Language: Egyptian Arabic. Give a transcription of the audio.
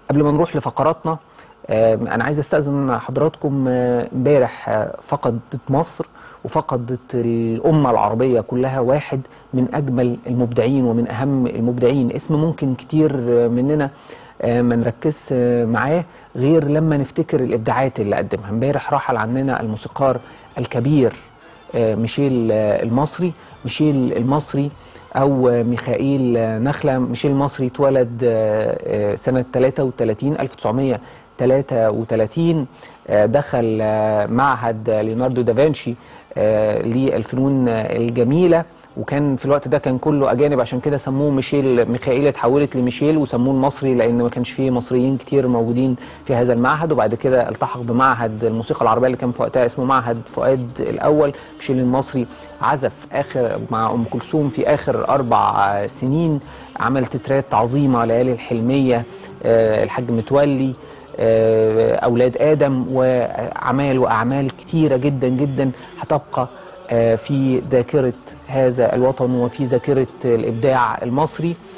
قبل ما نروح لفقراتنا آه، انا عايز استاذن حضراتكم آه، امبارح آه، فقدت مصر وفقدت الامه العربيه كلها واحد من اجمل المبدعين ومن اهم المبدعين اسم ممكن كتير آه، مننا آه، ما نركزش آه، معاه غير لما نفتكر الابداعات اللي قدمها امبارح رحل عننا الموسيقار الكبير آه، ميشيل آه، المصري ميشيل المصري او آه، ميخائيل آه، نخله ميشيل المصري اتولد آه، آه، سنه 33 1933 آه، دخل آه، معهد ليوناردو دافنشي آه، للفنون آه، الجميله وكان في الوقت ده كان كله اجانب عشان كده سموه ميشيل ميخائيل اتحولت لميشيل وسموه المصري لان ما كانش فيه مصريين كتير موجودين في هذا المعهد وبعد كده التحق بمعهد الموسيقى العربيه اللي كان في وقتها اسمه معهد فؤاد الاول ميشيل المصري عزف اخر مع ام كلثوم في اخر اربع آه، سنين عمل تترات عظيمه ليالي الحلميه آه، الحاج متولي آه، اولاد ادم واعمال واعمال كتيره جدا جدا هتبقى آه، في ذاكره هذا الوطن وفي ذاكره الابداع المصري